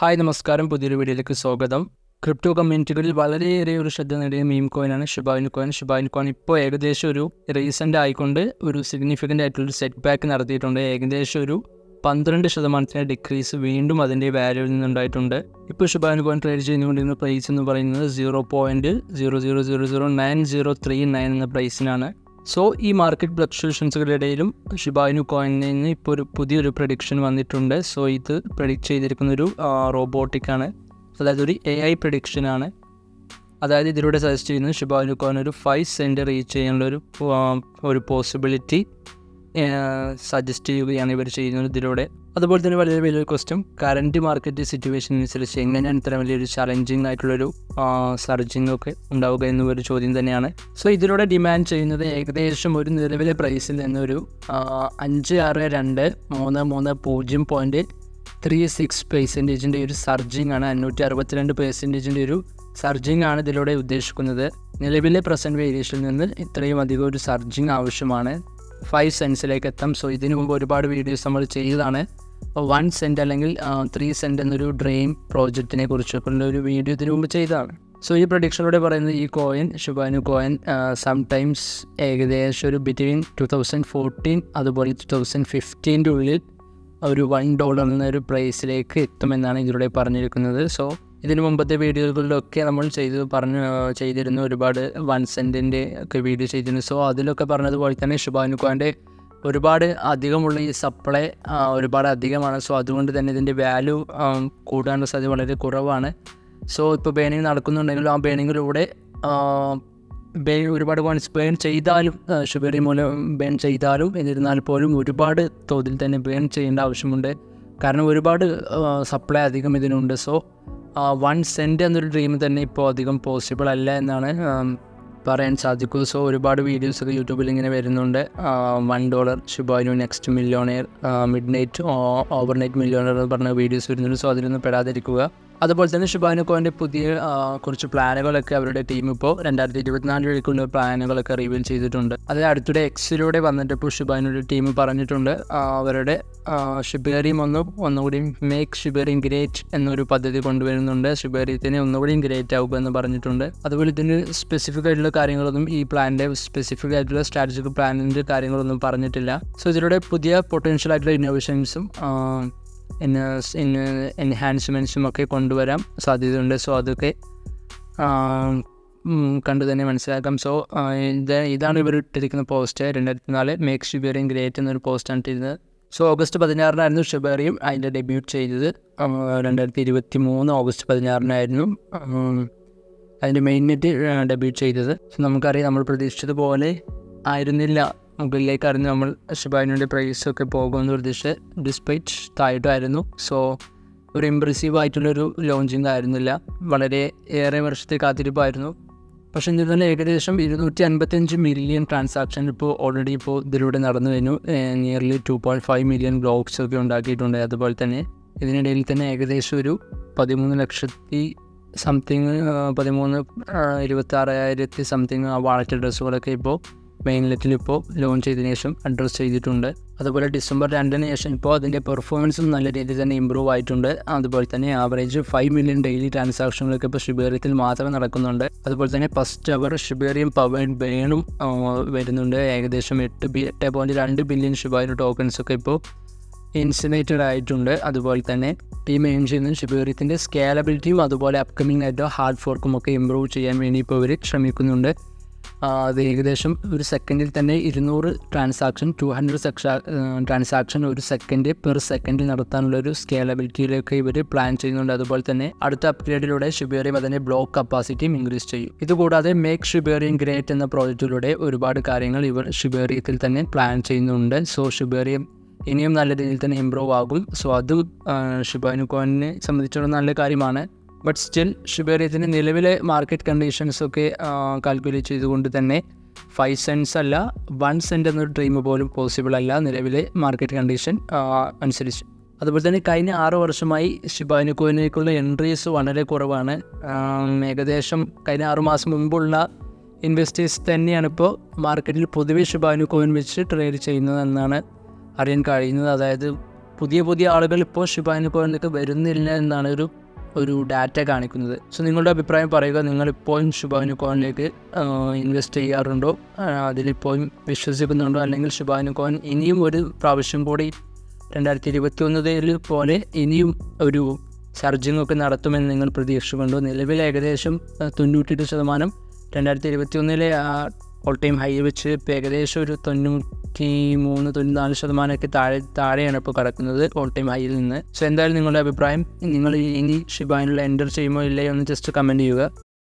hi നമസ്കാരം പുതിയൊരു വീഡിയോയിലേക്ക് സ്വാഗതം ക്രിപ്റ്റോ കമ്മ്യൂണിറ്റികളിൽ വളരെയേറെ ഒരു ശ്രദ്ധ നേടിയ മീം കോയിനാണ് ഷിബായിൻ കോയിൻ ഷിബായിൻ കോയിൻ ഇപ്പോൾ ഏകദേശം ഒരു റീസെൻ്റ് ആയിക്കൊണ്ട് ഒരു സിഗ്നിഫിക്കൻ്റ് ആയിട്ടുള്ളൊരു സെറ്റ് ബാക്ക് നടത്തിയിട്ടുണ്ട് ഏകദേശം ഒരു പന്ത്രണ്ട് ശതമാനത്തിന് ഡിക്രീസ് വീണ്ടും അതിൻ്റെ വാല്യൂവിൽ നിന്നുണ്ടായിട്ടുണ്ട് ഇപ്പോൾ ഷിബായിൻ കോയിൻ ട്രേഡ് ചെയ്യുന്നുകൊണ്ടിരുന്ന പ്രൈസ് എന്ന് പറയുന്നത് zero point zero zero zero zero nine zero three nine എന്ന പ്രൈസിനാണ് സോ ഈ മാർക്കറ്റ് ഫ്ലക്ച്വേഷൻസുകളുടെ ഇടയിലും ഷിബായിനു കോയിനിൽ നിന്ന് ഇപ്പോൾ ഒരു പുതിയൊരു പ്രഡിക്ഷൻ വന്നിട്ടുണ്ട് സോ ഇത് പ്രഡിക്റ്റ് ചെയ്തിരിക്കുന്ന ഒരു റോബോട്ടിക്കാണ് അതായത് ഒരു എ ഐ പ്രഡിക്ഷനാണ് അതായത് ഇതിലൂടെ സജസ്റ്റ് ചെയ്യുന്നത് ഷിബായിനു കോയിൻ ഒരു ഫൈവ് സെൻറ്റ് റീച്ച് ചെയ്യാനുള്ള ഒരു ആ, ഒരു പോസിബിലിറ്റി സജസ്റ്റ് ചെയ്യുകയാണ് ഇവർ ചെയ്യുന്നത് ഇതിലൂടെ അതുപോലെ തന്നെ വളരെ വലിയൊരു ക്വസ്റ്റ്യൻ കറൻറ്റ് മാർക്കറ്റ് സിറ്റുവേഷൻ അനുസരിച്ച് എങ്ങനെയാണ് ഇത്ര വലിയൊരു ചലഞ്ചിങ് ആയിട്ടുള്ളൊരു സർജിങ് ഒക്കെ ഉണ്ടാവുക എന്നൊരു ചോദ്യം തന്നെയാണ് സോ ഇതിലൂടെ ഡിമാൻഡ് ചെയ്യുന്നത് ഏകദേശം ഒരു നിലവിലെ പ്രൈസിൽ നിന്നൊരു ആ, അഞ്ച് ആറ് രണ്ട് മൂന്ന് മൂന്ന് പൂജ്യം പോയിൻറ്റ് ത്രീ സിക്സ് പെർസെൻറ്റേജിൻ്റെ ഒരു സർജിങ് ആണ് അഞ്ഞൂറ്റി അറുപത്തിരണ്ട് പെർസെൻറ്റേജിൻ്റെ ഒരു സർജിങ് ആണ് ഇതിലൂടെ ഉദ്ദേശിക്കുന്നത് നിലവിലെ പ്രസൻറ്റ് വേരിയേഷനിൽ നിന്ന് ഇത്രയും അധികം ഒരു സർജിങ് ആവശ്യമാണ് ഫൈവ് സെൻസിലേക്ക് എത്താം സോ ഇതിനു മുമ്പ് ഒരുപാട് വീഡിയോസ് നമ്മൾ ചെയ്തതാണ് വൺ സെൻറ്റ് അല്ലെങ്കിൽ ത്രീ സെൻറ്റ് എന്നൊരു ഡ്രെയിം പ്രോജക്റ്റിനെ കുറിച്ചൊക്കെ ഉള്ള ഒരു വീഡിയോ ഇതിനു മുമ്പ് ചെയ്തതാണ് സോ ഈ പ്രൊഡിക്ഷനിലൂടെ പറയുന്നത് ഈ കോയിൻ ഷുബാനു കോയിൻ സംടൈംസ് ഏകദേശം ഒരു ബിറ്റ്വീൻ ടു തൗസൻഡ് ഫോർട്ടീൻ അതുപോലെ ടു തൗസൻഡ് ഫിഫ്റ്റീൻ്റെ ഉള്ളിൽ ഒരു വൺ ഡോളർ എന്നൊരു പ്രൈസിലേക്ക് എത്തുമെന്നാണ് ഇതിലൂടെ പറഞ്ഞിരിക്കുന്നത് സോ ഇതിനു മുമ്പത്തെ വീഡിയോകളിലൊക്കെ നമ്മൾ ചെയ്ത് പറഞ്ഞു ചെയ്തിരുന്നു ഒരുപാട് വൺ സെൻറ്റിൻ്റെ ഒക്കെ വീഡിയോ ചെയ്തിരുന്നു സോ അതിലൊക്കെ പറഞ്ഞതുപോലെ തന്നെ ഷുബാനുക്കോൻ്റെ ഒരുപാട് അധികമുള്ള ഈ സപ്ലൈ ഒരുപാട് അധികമാണ് സോ അതുകൊണ്ട് തന്നെ ഇതിൻ്റെ വാല്യൂ കൂടാനുള്ള സാധ്യത വളരെ കുറവാണ് സോ ഇപ്പോൾ ബേണിങ് നടക്കുന്നുണ്ടെങ്കിലും ആ ബേണിങ്ങിലൂടെ ബേ ഒരുപാട് കോയിൻസ് ബേൺ ചെയ്താലും ഷുഗറി മൂലം ബേൺ ചെയ്താലും എന്നിരുന്നാൽ പോലും ഒരുപാട് തോതിൽ തന്നെ ബേൺ ചെയ്യേണ്ട ആവശ്യമുണ്ട് കാരണം ഒരുപാട് സപ്ലൈ അധികം ഇതിനുണ്ട് സോ വൺ സെൻറ്റ് എന്നൊരു ഡ്രീം തന്നെ ഇപ്പോൾ അധികം പോസിബിൾ അല്ല എന്നാണ് ആം, പറയാൻ സാധിക്കൂ സോ ഒരുപാട് വീഡിയോസ് ഒക്കെ യൂട്യൂബിൽ ഇങ്ങനെ വരുന്നുണ്ട് one dollar Shiba Inu next millionaire midnight overnight millionaire എന്ന് പറഞ്ഞ വീഡിയോസ് വരുന്നുണ്ട് സോ അതിലൊന്നും പെടാതിരിക്കുക അതുപോലെ തന്നെ ഷിബാനു കോയിൻ്റെ പുതിയ ആ, കുറച്ച് പ്ലാനുകളൊക്കെ അവരുടെ ടീം ഇപ്പോൾ രണ്ടായിരത്തി ഇരുപത്തിനാലിലേക്കുള്ള പ്ലാനുകളൊക്കെ റിവീൽ ചെയ്തിട്ടുണ്ട് അത് അടുത്തിടെ എക്സിലൂടെ വന്നിട്ട് ഇപ്പോൾ ഷിബാനുടെ ടീം പറഞ്ഞിട്ടുണ്ട് ആ, അവരുടെ ഷിബേറിയം ഒന്ന് ഒന്നുകൂടി മേക്ക് ഷിബേറിയം ഗ്രേറ്റ് എന്നൊരു പദ്ധതി കൊണ്ടുവരുന്നുണ്ട് ഷിബേറിയത്തിനെ ഒന്നുകൂടിയും ഗ്രേറ്റ് ആവുക എന്ന് പറഞ്ഞിട്ടുണ്ട് അതുപോലെ ഇതിന് സ്പെസിഫിക് ആയിട്ടുള്ള കാര്യങ്ങളൊന്നും ഈ പ്ലാനിൻ്റെ സ്പെസിഫിക് ആയിട്ടുള്ള സ്ട്രാറ്റജിക് പ്ലാനിൻ്റെ കാര്യങ്ങളൊന്നും പറഞ്ഞിട്ടില്ല സോ ഇതിലൂടെ പുതിയ പൊട്ടൻഷ്യൽ ആയിട്ടുള്ള ഇന്നോവേഷൻസും എൻഹാൻസ്മെൻറ്റ്സും ഒക്കെ കൊണ്ടുവരാൻ സാധ്യതയുണ്ട് സോ അതൊക്കെ ആ, ഉം, കണ്ടു തന്നെ മനസ്സിലാക്കാം സോ ഇത് ഇതാണ് ഇവർ ഇട്ടിരിക്കുന്ന പോസ്റ്റ് രണ്ടായിരത്തി നാല് മേക്ക് ഷിബേറിയം ഗ്രേറ്റ് എന്നൊരു പോസ്റ്റാണ് ഇട്ടിരുന്നത് സോ ഓഗസ്റ്റ് പതിനാറിനായിരുന്നു ഷിബേറിയം അതിൻ്റെ ഡെബ്യൂട്ട് ചെയ്തത് ആ, രണ്ടായിരത്തി ഇരുപത്തി മൂന്ന് ഓഗസ്റ്റ് പതിനാറിനായിരുന്നു ഉം, അതിൻ്റെ മെയിൻ നെറ്റ് ഡെബ്യൂട്ട് ചെയ്തത് സോ നമുക്കറിയാം നമ്മൾ പ്രതീക്ഷിച്ചതുപോലെ ആയിരുന്നില്ല മുകളിലേക്കായിരുന്നു നമ്മൾ ഷിബാനുവിൻ്റെ പ്രൈസൊക്കെ പോകുമെന്ന് പ്രതീക്ഷിച്ച് ഡിസ്പൈറ്റ് താഴെയായിരുന്നു സോ ഒരു ഇമ്പ്രസീവ് ആയിട്ടുള്ളൊരു ലോഞ്ചിങ് ആയിരുന്നില്ല വളരെ ഏറെ വർഷത്തെ കാത്തിരിപ്പായിരുന്നു പക്ഷേ എന്നിരുന്നാലും ഏകദേശം ഇരുന്നൂറ്റി അൻപത്തഞ്ച് മില്യൺ ട്രാൻസാക്ഷൻ ഇപ്പോൾ ഓൾറെഡി ഇപ്പോൾ ഇതിലൂടെ നടന്നു കഴിഞ്ഞു nearly two point five million blocks ഒക്കെ ഉണ്ടാക്കിയിട്ടുണ്ട് അതുപോലെ തന്നെ ഇതിനിടയിൽ തന്നെ ഏകദേശം ഒരു പതിമൂന്ന് ലക്ഷത്തി സംതിങ് പതിമൂന്ന് ഇരുപത്തി ആറായിരത്തി സംതിങ് വാളറ്റ് അഡ്രസ്സുകളൊക്കെ ഇപ്പോൾ മെയിൻലെറ്റിൽ ഇപ്പോൾ ലോഞ്ച് ചെയ്തതിനു ശേഷം അഡ്രസ്സ് ചെയ്തിട്ടുണ്ട് അതുപോലെ ഡിസംബർ രണ്ടിന് ശേഷം ഇപ്പോൾ അതിൻ്റെ പെർഫോമൻസും നല്ല രീതിയിൽ തന്നെ ഇമ്പ്രൂവ് ആയിട്ടുണ്ട് അതുപോലെ തന്നെ ആവറേജ് ഫൈവ് മില്യൺ ഡെയിലി ട്രാൻസാക്ഷനുകളൊക്കെ ഇപ്പോൾ ഷിബേറിയത്തിൽ മാത്രമേ നടക്കുന്നുണ്ട് അതുപോലെ തന്നെ ഫസ്റ്റ് അവർ ഷിബേറിയം പവേഡ് ബേണും വരുന്നുണ്ട് ഏകദേശം എട്ട് ബി എട്ട് പോയിൻറ്റ് രണ്ട് ബില്യൺ ഷിബാരി ടോക്കൺസ് ഒക്കെ ഇപ്പോൾ ഇൻസിനേറ്റഡ് ആയിട്ടുണ്ട് അതുപോലെ തന്നെ ടീം എയിം ചെയ്യുന്ന ഷിബേറിയത്തിൻ്റെ സ്കേലബിലിറ്റിയും അതുപോലെ അപ്കമിങ് ആയിട്ട് ഹാർഡ് ഫോർക്കും ഒക്കെ ഇമ്പ്രൂവ് ചെയ്യാൻ വേണ്ടി ഇപ്പോൾ ഇവർ ശ്രമിക്കുന്നുണ്ട് ആ, അത് ഏകദേശം ഒരു സെക്കൻഡിൽ തന്നെ ഇരുന്നൂറ് ട്രാൻസാക്ഷൻ ടു ഹൺഡ്രഡ് സെക്ഷ ട്രാൻസാക്ഷൻ ഒരു സെക്കൻഡ് പെർ സെക്കൻഡ് നടത്താനുള്ള ഒരു സ്കേലബിലിറ്റിയിലൊക്കെ ഇവർ പ്ലാൻ ചെയ്യുന്നുണ്ട് അതുപോലെ തന്നെ അടുത്ത അപ്ഗ്രേഡിലൂടെ ഷിബേറിയം അതിൻ്റെ ബ്ലോക്ക് കപ്പാസിറ്റിയും ഇൻക്രീസ് ചെയ്യും ഇതുകൂടാതെ മേക്ക് ഷിബേറിയം ഗ്രേറ്റ് എന്ന പ്രോജക്റ്റിലൂടെ ഒരുപാട് കാര്യങ്ങൾ ഇവർ ഷിബേറിയത്തിൽ തന്നെ പ്ലാൻ ചെയ്യുന്നുണ്ട് സോ ഷിബേറിയം ഇനിയും നല്ല രീതിയിൽ തന്നെ ഇമ്പ്രൂവ് ആകും സോ അതും ഷിബാനു കോയിനെ സംബന്ധിച്ചിടത്തോളം നല്ല കാര്യമാണ് ബട്ട് സ്റ്റിൽ ഷിബേറിയത്തിൻ്റെ നിലവിലെ മാർക്കറ്റ് കണ്ടീഷൻസ് ഒക്കെ കാൽക്കുലേറ്റ് ചെയ്തുകൊണ്ട് തന്നെ ഫൈവ് സെൻസ് അല്ല വൺ സെൻറ്റ് എന്നൊരു ഡ്രീം പോലും പോസിബിൾ അല്ല നിലവിലെ മാർക്കറ്റ് കണ്ടീഷൻ അനുസരിച്ച് അതുപോലെ തന്നെ കഴിഞ്ഞ ആറ് വർഷമായി ഷിബാനു കോയിനേക്കുള്ള എൻട്രീസ് വളരെ കുറവാണ് ആം, ഏകദേശം കഴിഞ്ഞ ആറ് മാസം മുമ്പുള്ള ഇൻവെസ്റ്റേഴ്സ് തന്നെയാണ് ഇപ്പോൾ മാർക്കറ്റിൽ പൊതുവെ ഷിബാനു കോയിൻ വെച്ച് ട്രേഡ് ചെയ്യുന്നത് എന്നാണ് അറിയാൻ കഴിയുന്നത് അതായത് പുതിയ പുതിയ ആളുകൾ ഇപ്പോൾ ഷിബായിന് കോയിനിലേക്ക് വരുന്നില്ല എന്നാണ് ഒരു ഒരു ഡാറ്റ കാണിക്കുന്നത് സോ നിങ്ങളുടെ അഭിപ്രായം പറയുക നിങ്ങളിപ്പോഴും ഷിബായിന് കോയിനിലേക്ക് ഇൻവെസ്റ്റ് ചെയ്യാറുണ്ടോ ആ, അതിലിപ്പോഴും വിശ്വസിക്കുന്നുണ്ടോ അല്ലെങ്കിൽ ഷിബായിന് കോയിൻ ഇനിയും ഒരു പ്രാവശ്യം കൂടി രണ്ടായിരത്തി ഇരുപത്തി ഒന്നിൽ പോലെ ഇനിയും ഒരു ചാർജിങ് ഒക്കെ നടത്തുമെന്ന് നിങ്ങൾ പ്രതീക്ഷിക്കുന്നുണ്ടോ നിലവിൽ ഏകദേശം ആ, തൊണ്ണൂറ്റെട്ട് ശതമാനം രണ്ടായിരത്തി ഇരുപത്തി ഒന്നിലെ ആ ഓൾ ടൈം ഹൈ വെച്ച് ഇപ്പോൾ ഏകദേശം ഒരു തൊണ്ണൂറ്റി മൂന്ന് തൊണ്ണൂറ്റിനാല് ശതമാനമൊക്കെ താഴെ താഴെയാണ് ഇപ്പോൾ കിടക്കുന്നത് ഓൾ ടൈം ഹൈയിൽ നിന്ന് സോ എന്തായാലും നിങ്ങളുടെ അഭിപ്രായം നിങ്ങൾ ഇനി ഷിബാനുള്ള എൻ്റർ ചെയ്യുമോ ഇല്ലയോ എന്ന് ജസ്റ്റ് കമൻറ്റ് ചെയ്യുക